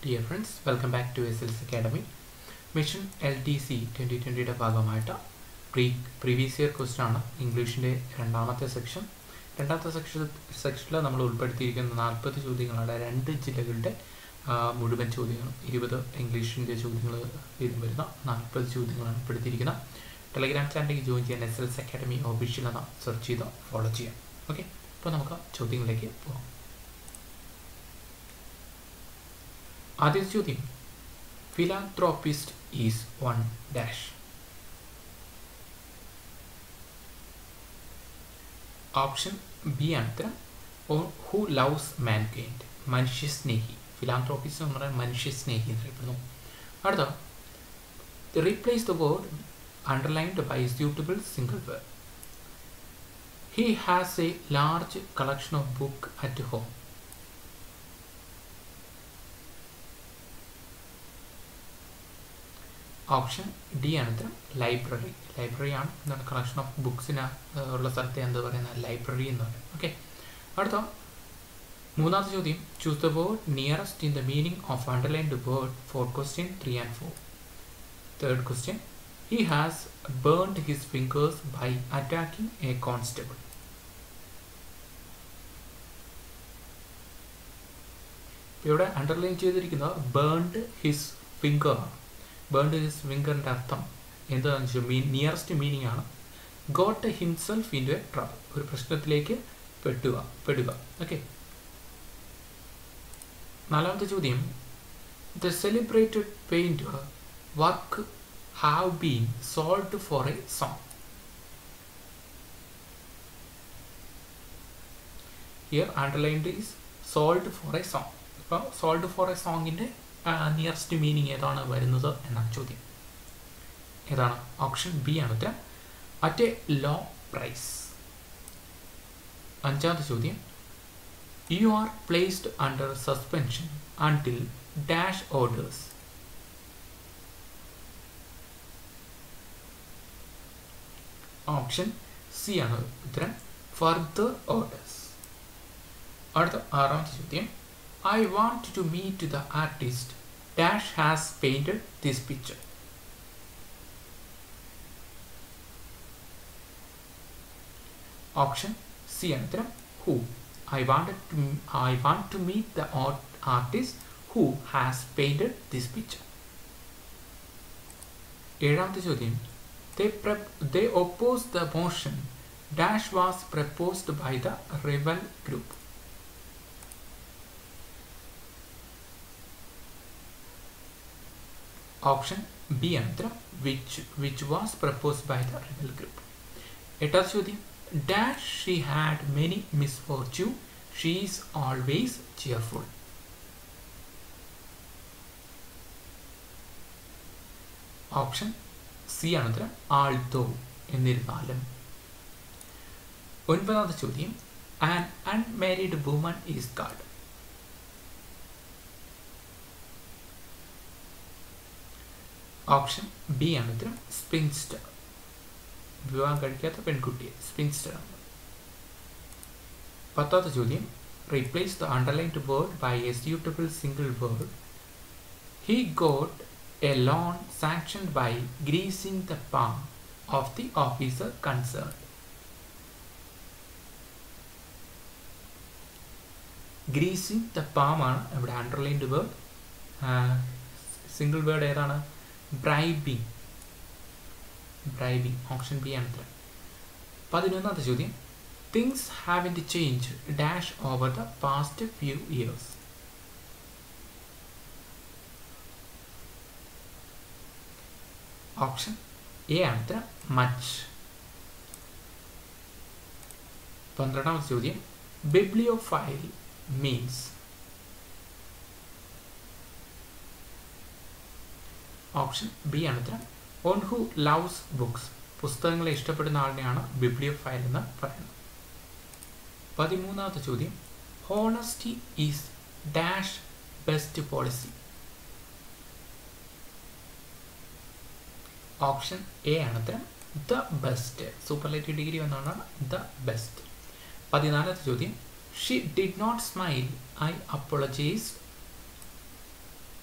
Dear friends welcome back to S L S Academy Mission L T C twenty ട്വൻറ്റിയുടെ ഭാഗമായിട്ട് pre previous year question ആണ് ഇംഗ്ലീഷിൻ്റെ രണ്ടാമത്തെ section രണ്ടാമത്തെ section സെക്ഷനിൽ നമ്മൾ ഉൾപ്പെടുത്തിയിരിക്കുന്ന നാൽപ്പത് ചോദ്യങ്ങളാണ് രണ്ട് ജില്ലകളുടെ ആ, മുഴുവൻ ചോദ്യങ്ങളും ഇരുപത് ഇംഗ്ലീഷിൻ്റെ ചോദ്യങ്ങൾ വീതം വരുന്ന നാൽപ്പത് ചോദ്യങ്ങളാണ് ഉൾപ്പെടുത്തിയിരിക്കുന്നത് ടെലഗ്രാം ചാനലിലേക്ക് ജോയിൻ ചെയ്യാൻ S L S Academy official എന്ന സെർച്ച് ചെയ്ത് ഫോളോ ചെയ്യാം ഓക്കെ അപ്പോൾ നമുക്ക് ചോദ്യങ്ങളിലേക്ക് പോകാം ആദ്യത്തെ ചോദ്യം philanthropist is one dash option B ആണ് ഉത്തരം ഹു ലവ്സ് മാൻകൈൻഡ് മനുഷ്യസ്നേഹി ഫിലാന്ത്രോപ്പിസ്റ്റ് എന്ന് പറഞ്ഞാൽ മനുഷ്യസ്നേഹി എന്നറിയപ്പെടുന്നു അടുത്ത replace the word underlined by suitable single word he has a large collection of book at home option D ആണ് ഉത്തരം ലൈബ്രറി ലൈബ്രറി ആണ് എന്താണ് കളക്ഷൻ ഓഫ് ബുക്സിന് ഉള്ള സ്ഥലത്തെ എന്താ പറയുന്നത് ലൈബ്രറി എന്ന് പറയും ഓക്കെ അടുത്ത മൂന്നാമത്തെ ചോദ്യം choose the word nearest in the meaning of underlined word for question three and four third question he has burned his fingers by attacking a constable ഇവിടെ അണ്ടർലൈൻ ചെയ്തിരിക്കുന്നത് ബേൺഡ് ഹിസ് ഫിംഗർ ആണ് burned his ഫിംഗറിൻ്റെ അർത്ഥം എന്താണെന്ന് വെച്ചാൽ mean nearest meaning ആണ് got himself in a trouble ഒരു പ്രശ്നത്തിലേക്ക് പെട്ടുക പെടുക ഓക്കെ നാലാമത്തെ ചോദ്യം the celebrated painter work have been sold for a song here underlined is sold for a song ഇപ്പോൾ സോൾഡ് ഫോർ എ സോങ്ങിൻ്റെ നിയറസ്റ്റ് മീനിങ് ഏതാണ് വരുന്നത് എന്നാണ് ചോദ്യം ഏതാണ് ഓപ്ഷൻ ബി ആണ് ഉത്തരം അറ്റ് എ ലോ പ്രൈസ് അഞ്ചാമത്തെ ചോദ്യം you are placed under suspension until dash orders option C ആണ് ഉത്തരം ഫർദർ ഓർഡേഴ്സ് അടുത്ത ആറാമത്തെ ചോദ്യം I want to meet the artist dash has painted this picture option C ആണ് ഉത്തരം who I want to I want to meet the artist who has painted this picture ഏഴാമത്തെ ചോദ്യം they prep they opposed the motion dash was proposed by the rebel group option B ആണ് ഉത്തരം which which was proposed by the rebel group എട്ടാമത്തെ ചോദ്യം dash she had many misfortune she is always cheerful option C ആണ് ഉത്തരം although എന്നിരുന്നാലും ഒൻപതാമത്തെ ചോദ്യം an unmarried woman is called option B ആണ് ഉത്തരം സ്പിൻസ്റ്റർ വിവാഹം കഴിക്കാത്ത പെൺകുട്ടിയെ സ്പിൻസ്റ്റർ ആണ് പത്താമത്തെ ചോദ്യം replace the underlined word by a suitable single word he got a loan sanctioned by greasing the palm of the officer concern greasing the palm ആണ് ഇവിടെ അണ്ടർലൈൻഡ് വേർഡ് സിംഗിൾ വേർഡ് ഏതാണ് ബ്രൈബിംഗ് ബ്രൈബിംഗ് option B ആണ് ഉത്തരം പതിനൊന്നാമത്തെ ചോദ്യം things have in change dash over the past few years option A ആണ് ഉത്തരം much പന്ത്രണ്ടാമത്തെ ചോദ്യം bibliophile means option B ആണ് ഉത്തരം ഓൺ ഹു ലവ്സ് ബുക്സ് പുസ്തകങ്ങളെ ഇഷ്ടപ്പെടുന്ന ആളിനെയാണ് ബിബ്ലിയോ ഫയൽ എന്ന് പറയുന്നത് പതിമൂന്നാമത്തെ ചോദ്യം honesty is dash best policy option A ആണ് ഉത്തരം ദ ബെസ്റ്റ് സൂപ്പർലൈറ്റീവ് ഡിഗ്രി എന്നാണ് ദ ബെസ്റ്റ് പതിനാലാമത്തെ ചോദ്യം she did not smile I apologise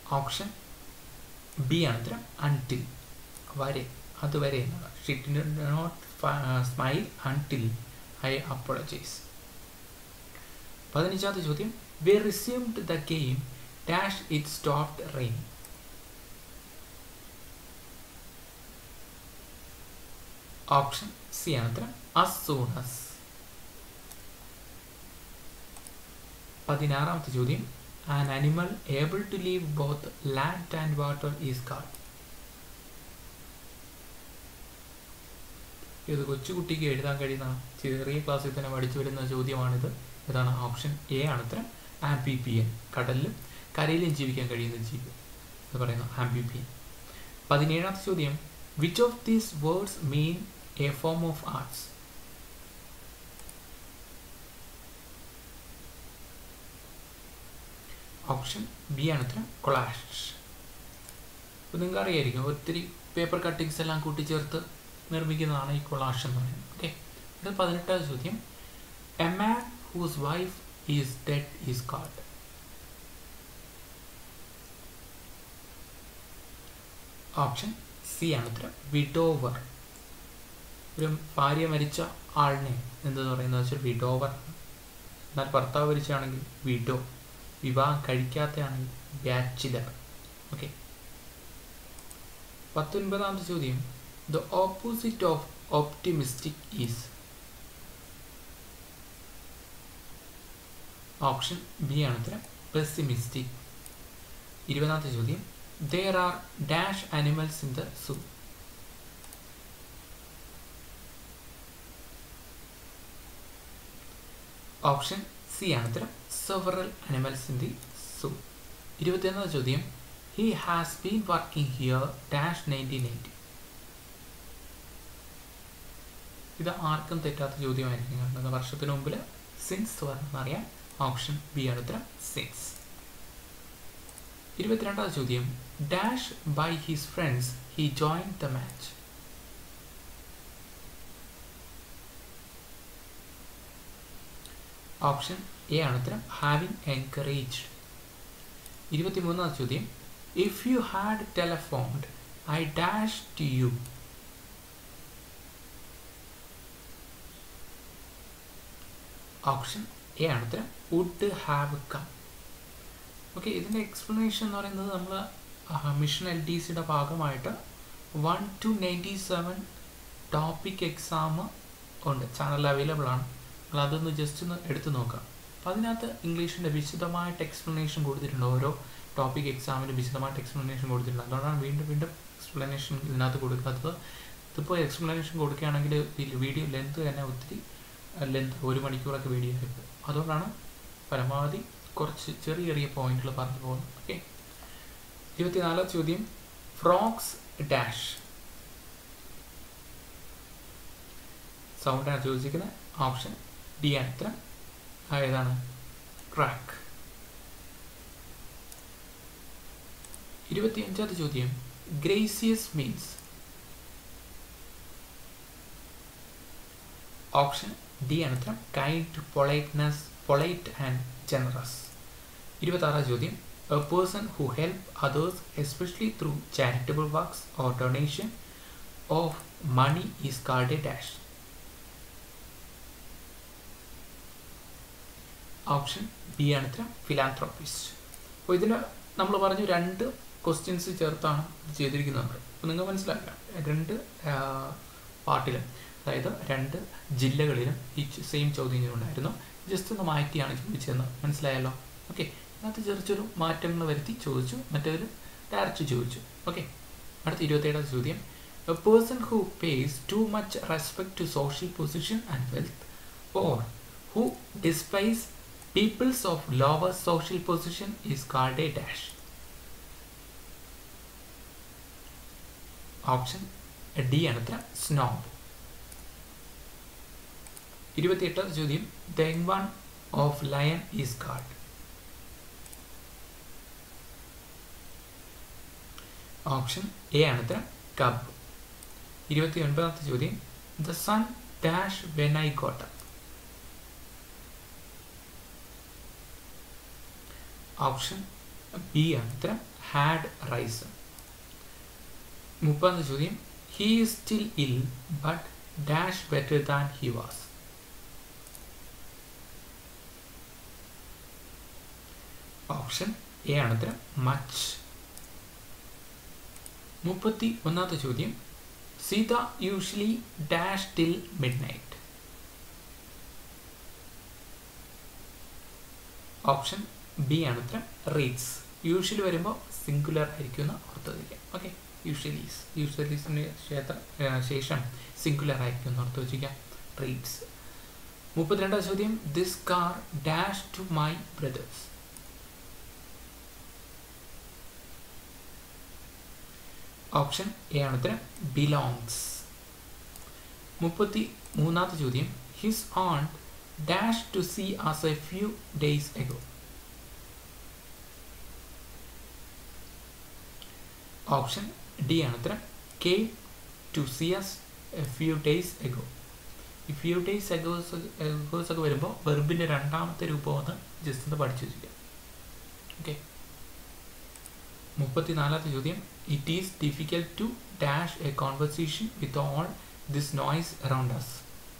option B ആണ് ഉത്തരം അൺടിൽ വരെ അതുവരെ എന്നാണ് she'd not smile until I apologise പതിനഞ്ചാമത്തെ ചോദ്യം we resumed the game dash it stopped rain option C ആണ് ഉത്തരം അസ് സൂൺ അസ് പതിനാറാമത്തെ ചോദ്യം an animal able to live both land and water is called ഇത് കൊച്ചുകുട്ടിക്ക് എഴുതാൻ കഴിയുന്ന ചെറിയ ക്ലാസ്സിൽ തന്നെ പഠിച്ചു വരുന്ന ചോദ്യമാണിത് ഇതാണ് ഓപ്ഷൻ എ ആണ് ഉത്തരം ആംബിപിയൻ കടലിലും കരയിലും ജീവിക്കാൻ കഴിയുന്ന ജീവി എന്ന് പറയുന്ന ആംബിപിയൻ പതിനേഴാമത്തെ ചോദ്യം which of these words mean a form of arts option B ആണ് ഉത്തരം കൊളാഷ് അപ്പോൾ നിങ്ങൾക്ക് അറിയായിരിക്കും ഒത്തിരി പേപ്പർ കട്ടിങ്സ് എല്ലാം കൂട്ടിച്ചേർത്ത് നിർമ്മിക്കുന്നതാണ് ഈ കൊളാഷ് എന്ന് പറയുന്നത് ഓക്കെ ഇത് പതിനെട്ടാമത് ചോദ്യം a man whose wife is dead is called option C ആണ് ഉത്തരം വിഡോവർ ഒരു ഭാര്യ മരിച്ച ആളിനെ എന്തെന്ന് പറയുന്നത് വെച്ചാൽ വിഡോവർ എന്നാൽ ഭർത്താവ് മരിച്ചാണെങ്കിൽ വിഡോ വിവാഹം കഴിക്കാത്തയാണെങ്കിൽ ബാച്ചിലർ ഓക്കെ പത്തൊൻപതാമത്തെ ചോദ്യം the opposite of optimistic is option B ആണ് ഉത്തരം പെസിമിസ്റ്റിക് ഇരുപതാമത്തെ ചോദ്യം there are dash animals in the zoo option C ആണ് ഉത്തരം several animals in the zoo ഇരുപത്തിയൊന്നാം ചോദ്യം he has been working here dash nineteen eighty ഇത് ആർക്കും തെറ്റാത്ത ചോദ്യമായിരിക്കും കാരണം വർഷത്തിന് മുമ്പിൽ സിൻസ് പറഞ്ഞറിയാം ഓപ്ഷൻ ബി ആണ് ഉത്തരം സിൻസ് ഇരുപത്തിരണ്ടാമത് ചോദ്യം dash by his friends he join the match option A ആണ് ഉത്തരം ഹാവിംഗ് എൻകറേജ് ഇരുപത്തിമൂന്നാം ചോദ്യം if you had telephoned I dash to you option A ആണ് ഉത്തരം വുഡ് ഹാവ് കം ഓക്കെ ഇതിൻ്റെ എക്സ്പ്ലനേഷൻ എന്ന് പറയുന്നത് നമ്മൾ മിഷൻ എൽ ഡി സിയുടെ ഭാഗമായിട്ട് one two ninety seven topic exam ഉണ്ട് ചാനൽ അവൈലബിൾ ആണ് നിങ്ങൾ അതൊന്ന് ജസ്റ്റ് ഒന്ന് എടുത്തു നോക്കാം അപ്പോൾ അതിനകത്ത് ഇംഗ്ലീഷിൻ്റെ വിശദമായിട്ട് എക്സ്പ്ലനേഷൻ കൊടുത്തിട്ടുണ്ട് ഓരോ ടോപ്പിക് എക്സാമിന് വിശദമായിട്ട് എക്സ്പ്ലനേഷൻ കൊടുത്തിട്ടുണ്ട് അതുകൊണ്ടാണ് വീണ്ടും വീണ്ടും എക്സ്പ്ലനേഷൻ ഇതിനകത്ത് കൊടുക്കാത്തത് ഇതിപ്പോൾ എക്സ്പ്ലനേഷൻ കൊടുക്കുകയാണെങ്കിൽ വീഡിയോ ലെന്ത് തന്നെ ഒത്തിരി ലെന്ത് ഒരു മണിക്കൂറൊക്കെ വീഡിയോ ആയിരിക്കും അതുകൊണ്ടാണ് പരമാവധി കുറച്ച് ചെറിയ ചെറിയ പോയിന്റുകൾ പറഞ്ഞു പോകുന്നത് ഓക്കെ ഇരുപത്തിനാലാം ചോദ്യം ഫ്രോക്സ് ഡാഷ് സൗണ്ടാണ് ചോദിച്ചിരിക്കുന്നത് ഓപ്ഷൻ ഡി ആണ് ഉത്തരം ഏതാണ് ക്രാക്ക് ഇരുപത്തിയഞ്ചാമത്തെ ചോദ്യം ഗ്രേസിയസ് മീൻസ് ഓപ്ഷൻ ഡി ആണ് ഉത്തരം kind politeness polite and generous ഇരുപത്താറാം ചോദ്യം a person who help others especially through charitable works or donation of money is called a dash option B ആണ് ഉത്തരം ഫിലാന്ത്രോപ്പിസ്റ്റ് അപ്പോൾ ഇതിന് നമ്മൾ പറഞ്ഞു രണ്ട് ക്വസ്റ്റ്യൻസ് ചേർത്താണ് ഇത് ചെയ്തിരിക്കുന്നത് അപ്പോൾ നിങ്ങൾ മനസ്സിലാക്കാം രണ്ട് പാർട്ടിലും അതായത് രണ്ട് ജില്ലകളിലും ഈ സെയിം ചോദ്യങ്ങൾ ഉണ്ടായിരുന്നു ജസ്റ്റ് ഒന്ന് മാറ്റിയാണ് ചോദിച്ചതെന്ന് മനസ്സിലായല്ലോ ഓക്കെ അതിനകത്ത് ചെറിയ ചെറു മാറ്റങ്ങൾ വരുത്തി ചോദിച്ചു മറ്റൊരു ഡയറക്റ്റ് ചോദിച്ചു ഓക്കെ അടുത്ത ഇരുപത്തേഴാം ചോദ്യം a person who pays too much respect to social position and wealth or who despises peoples of lower social position is called a dash. Option D ആണ് ഉത്തരം സ്നോബ് ഇരുപത്തിയെട്ടാം ചോദ്യം the one of lion is called option A ആണ് ഉത്തരം cub ഇരുപത്തി ഒൻപതാമത്തെ ചോദ്യം the sun dash when I got up option B ആണ് ഉത്തരം ഹാഡ് റൈസ് മുപ്പതാമത്തെ ചോദ്യം he is still ill but dash better than he was option A ആണ് ഉത്തരം മച്ച് മുപ്പത്തി ഒന്നാമത്തെ ചോദ്യം Sita usually dash till midnight option B ആണ് ഉത്തരം റീഡ്സ് യൂഷ്വലി വരുമ്പോൾ സിംഗുലർ ആയിരിക്കും എന്ന് ഓർത്തുവയ്ക്കുക ഓക്കെ യൂഷ്വലീസ് യൂഷ്വലീസിന് ശേഷം സിംഗുലർ ആയിരിക്കും എന്ന് ഓർത്ത് വെച്ചിരിക്കാം റീഡ്സ് മുപ്പത്തിരണ്ടാം ചോദ്യം this car dash to my brother's option A ആണ് ഉത്തരം ബിലോങ്സ് മുപ്പത്തി മൂന്നാമത്തെ ചോദ്യം his own dash to see us a few days ago option D ആണ് ഉത്തരം came to see us a few days ago ഈ ഫ്യൂ ഡേയ്സ് എഗോസ് എഗോസ് ഒക്കെ വരുമ്പോൾ വെർബിൻ്റെ രണ്ടാമത്തെ രൂപമെന്ന് ജസ്റ്റ് ഒന്ന് പഠിച്ചു വെച്ചിരിക്കാം ഓക്കെ മുപ്പത്തിനാലാമത്തെ ചോദ്യം it is difficult to dash a conversation with all this noise around us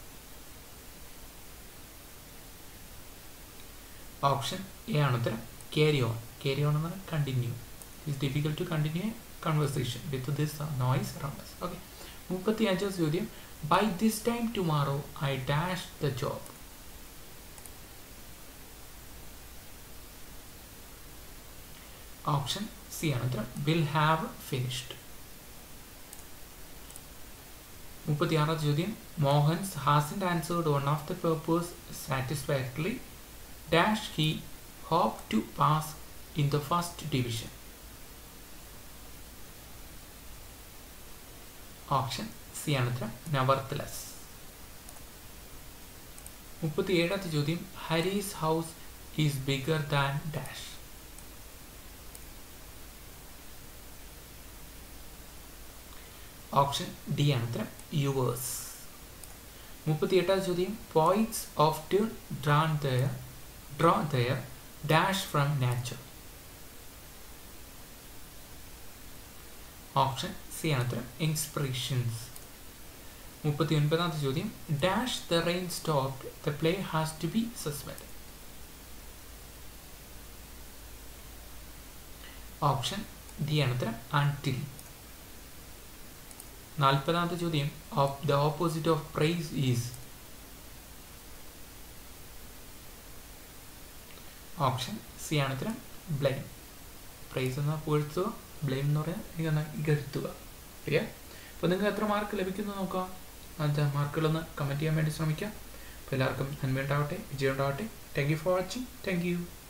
option A ആണ് ഉത്തരം ക്യാരി ഓൺ ക്യാരി ഓൺ എന്ന് പറഞ്ഞാൽ continue it's difficult to continue a conversation with this noise around us okay മുപ്പത്തി അഞ്ചാം ചോദ്യം by this time tomorrow I dash the job option C ആണ് ഉത്തരം will have finished മുപ്പത്തിയാറാം ചോദ്യം Mohan's hasn't answered one of the papers satisfactory dash he hope to pass in the first division option C ആണ് ഉത്തരം nevertheless മുപ്പത്തി ഏഴാമത്തെ ചോദ്യം Hari's house is bigger than dash option D ആണ് ഉത്തരം യുവേഴ്സ് മുപ്പത്തി എട്ടാം ചോദ്യം poets of to drawn their draw their dash from nature option C ആണ് ഉത്തരം ഇൻസ്പിറേഷൻസ് മുപ്പത്തി ഒൻപതാമത്തെ ചോദ്യം dash the rain stop the play has to be suspend option D ആണ് ഉത്തരം അൺടിൽ നാൽപ്പതാമത്തെ ചോദ്യം of the opposite of praise is option C ആണ് ഉത്തരം ബ്ലെയിം പ്രൈസ് എന്ന പുകഴ്ത്തുക ബ്ലെയിം എന്ന് പറയാൻ ഇകഴ്ത്തുക ശരിയാ അപ്പോൾ നിങ്ങൾക്ക് എത്ര മാർക്ക് ലഭിക്കുന്നു നോക്കുക അത് മാർക്കുകളൊന്ന് കമൻറ്റ് ചെയ്യാൻ വേണ്ടി ശ്രമിക്കുക അപ്പോൾ എല്ലാവർക്കും നന്മയുണ്ടാവട്ടെ വിജയം ഉണ്ടാവട്ടെ thank you for watching thank U